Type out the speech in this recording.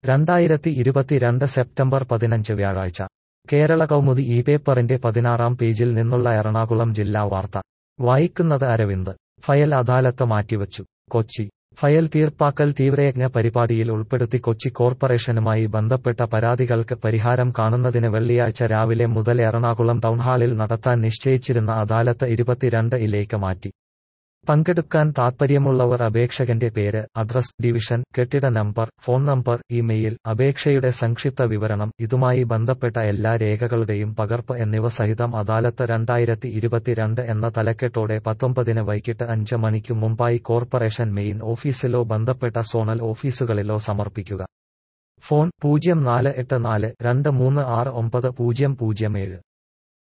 രണ്ടായിരത്തി ഇരുപത്തിരണ്ട് സെപ്റ്റംബർ പതിനഞ്ച് വ്യാഴാഴ്ച കേരള കൗമുദി ഈ പേപ്പറിന്റെ പതിനാറാം പേജിൽ നിന്നുള്ള എറണാകുളം ജില്ലാ വാർത്ത വായിക്കുന്നത് അരവിന്ദ് ഫയൽ അദാലത്ത് മാറ്റിവച്ചു കൊച്ചി ഫയൽ തീർപ്പാക്കൽ തീവ്രയജ്ഞ പരിപാടിയിൽ ഉൾപ്പെടുത്തി കൊച്ചി കോർപ്പറേഷനുമായി ബന്ധപ്പെട്ട പരാതികൾക്ക് പരിഹാരം കാണുന്നതിന് വെള്ളിയാഴ്ച രാവിലെ മുതൽ എറണാകുളം ടൗൺഹാളിൽ നടത്താൻ നിശ്ചയിച്ചിരുന്ന അദാലത്ത് ഇരുപത്തിരണ്ട് ഇലേക്ക് മാറ്റി പങ്കെടുക്കാൻ താൽപ്പര്യമുള്ളവർ അപേക്ഷകന്റെ പേര് അഡ്രസ് ഡിവിഷൻ കെട്ടിട നമ്പർ ഫോൺ നമ്പർ ഇമെയിൽ അപേക്ഷയുടെ സംക്ഷിപ്ത വിവരണം ഇതുമായി ബന്ധപ്പെട്ട എല്ലാ രേഖകളുടെയും പകർപ്പ് എന്നിവ സഹിതം അദാലത്ത് രണ്ടായിരത്തി ഇരുപത്തിരണ്ട് എന്ന തലക്കെട്ടോടെ പത്തൊമ്പതിന് വൈകിട്ട് അഞ്ച് മണിക്കു മുമ്പായി കോർപ്പറേഷൻ മെയിൻ ഓഫീസിലോ ബന്ധപ്പെട്ട സോണൽ ഓഫീസുകളിലോ സമർപ്പിക്കുക ഫോൺ പൂജ്യം നാല് എട്ട് നാല് രണ്ട് മൂന്ന് ആറ് ഒമ്പത് പൂജ്യം പൂജ്യം ഏഴ്